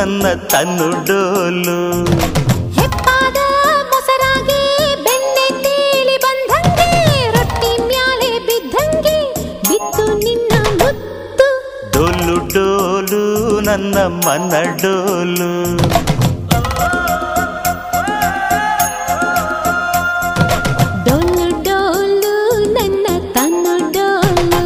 ನನ್ನ ತನ್ನು ಡೋಲು ಹೆಪ್ಪಾದ ಮೊಸರಾಗಿ ಬೆಣ್ಣೆ ತೇಲಿ ಬಂದಂಗೆ ರೊಟ್ಟಿ ಮ್ಯಾಲೆ ಬಿದ್ದಂಗೆ ಬಿತ್ತು ನಿನ್ನ ಮುತ್ತು ಡೋಲು ಡೋಲು ನನ್ನ ಮನ ಡೋಲು ಡೊಳ್ಳು ಡೊಳ್ಳು ನನ್ನ ತನ್ನ ಡೊಳ್ಳು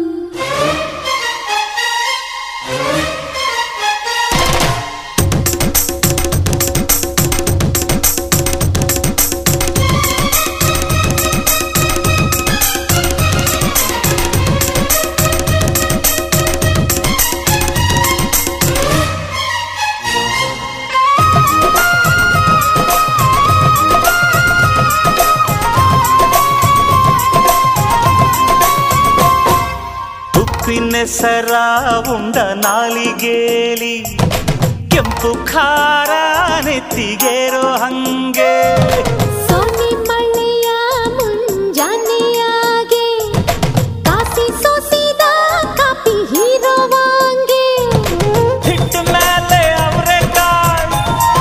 ಉಪ್ಪಿನೆಸರ ಉಂಡ ನಾಲಿಗೇಲಿ ಕೆಂಪು ಖಾರ ನೆತ್ತಿಗೇರೋ ಹಂಗೆ ಸೋನಿ ಮಳೆಯ ಮುಂಜಾನೆಯಾಗೆ ಕಾಸಿ ಸೋಸಿದ ಕಾಪಿ ಹೀರೋವಾಂಗೆ ಹಿಟ್ಟ ಮೇಲೆ ಅವರೆಕಾಳು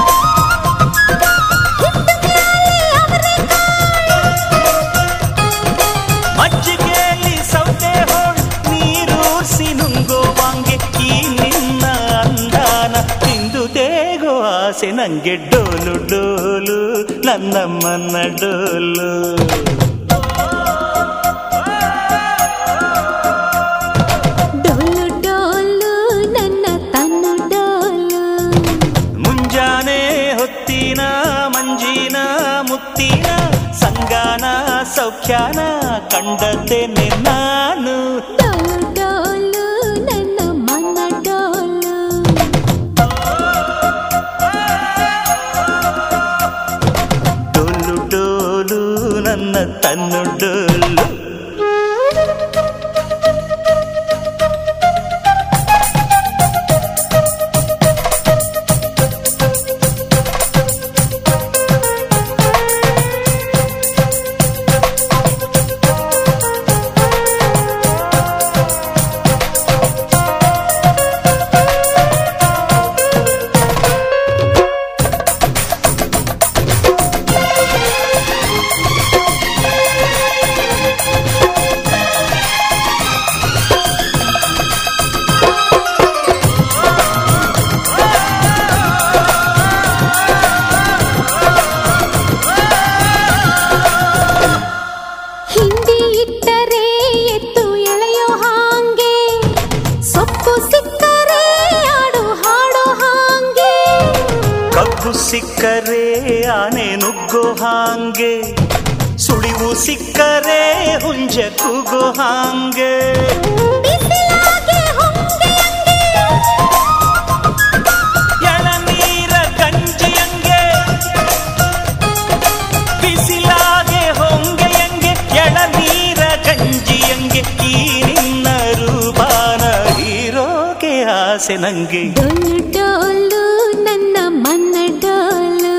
ಮಜ್ಜಿಗೆಯಲ್ಲಿ ಸೌತೆ ಹೋಳು ನೀರೂರ್ಸಿ ನುಂಗೋವಾಂಗೆ ಈ ನಿನ್ನ ಅಂದಾನ ತಿಂದು ತೇಗೋ ಆಸೆ ನಂಗೆ ಡೋಲು ಡೋಲು ನನ್ನ ಮನ್ನ ಡೋಲು ಡೊಳ್ಳು ಡೊಳ್ಳು ನನ್ನ ತನ್ನ ಡೊಳ್ಳು ಮುಂಜಾನೆ ಹೊತ್ತಿನ ಮಂಜಿನ ಮುತ್ತಿನ ಸಂಗಾನ ಸೌಖ್ಯಾನ ಕಂಡದ್ದೇನೆ ನಾನು ಡೊಳ್ಳು ಡೊಳ್ಳು ನನ್ನ ಮನ ಡೊಳ್ಳು ಡೋಲು ಡೋಲು ನನ್ನ ತನ್ನು ಡೋಲು ಹಿಂಡಿ ಇಟ್ಟರೆ ಎತ್ತು ಎಳೆಯೋ ಹಾಂಗೆ ಸೊಪ್ಪು ಸಿಕ್ಕರೆ ಆಡು ಹಾಡೋ ಹಾಂಗೆ ಕಬ್ಬು ಸಿಕ್ಕರೆ ಆನೆ ನುಗ್ಗೋ ಹಾಂಗೆ ಸುಳಿವು ಸಿಕ್ಕರೆ ಹುಂಜ ಕೂಗೋ ಹಾಂಗೆ ಬಿಸಿಲಾಗೆ ಹೊಂಗೆಯಂಗೆ ಎಳನೀರ ಗಂಜಿಯಂಗೆ ಬಿಸಿಲಾಗೆ ಹೊಂಗೆಯಂಗೆ ಎಳನೀರ ಗಂಜಿಯಂಗೆ ಈ ನಿನ್ನ ರೂಪಾನ ಹೀರೋಗೆ ಆಸೆ ನಂಗೆ ಡೊಳ್ಳು ಡೊಳ್ಳು ನನ್ನ ಮನ್ನ ಡೊಳ್ಳು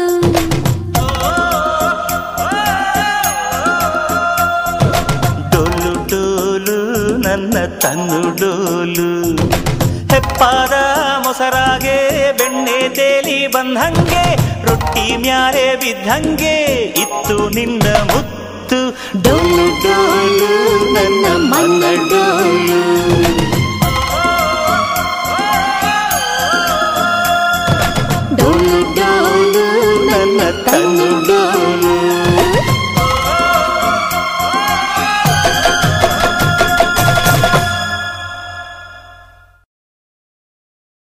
ಡೋಲು ಡೋಲು ನನ್ನ ತನ್ನು ಡೋಲು ಹೆಪ್ಪಾದ ಮೊಸರಾಗೆ ಬೆಣ್ಣೆ ತೇಲಿ ಬಂದಂಗೆ ರೊಟ್ಟಿ ಮ್ಯಾಲೆ ಬಿದ್ದಂಗೆ ಇತ್ತು ನಿನ್ನ ಮುತ್ತು ಡೋಲು ಡೋಲು ನನ್ನ ಮನ್ನ ಡೋಲು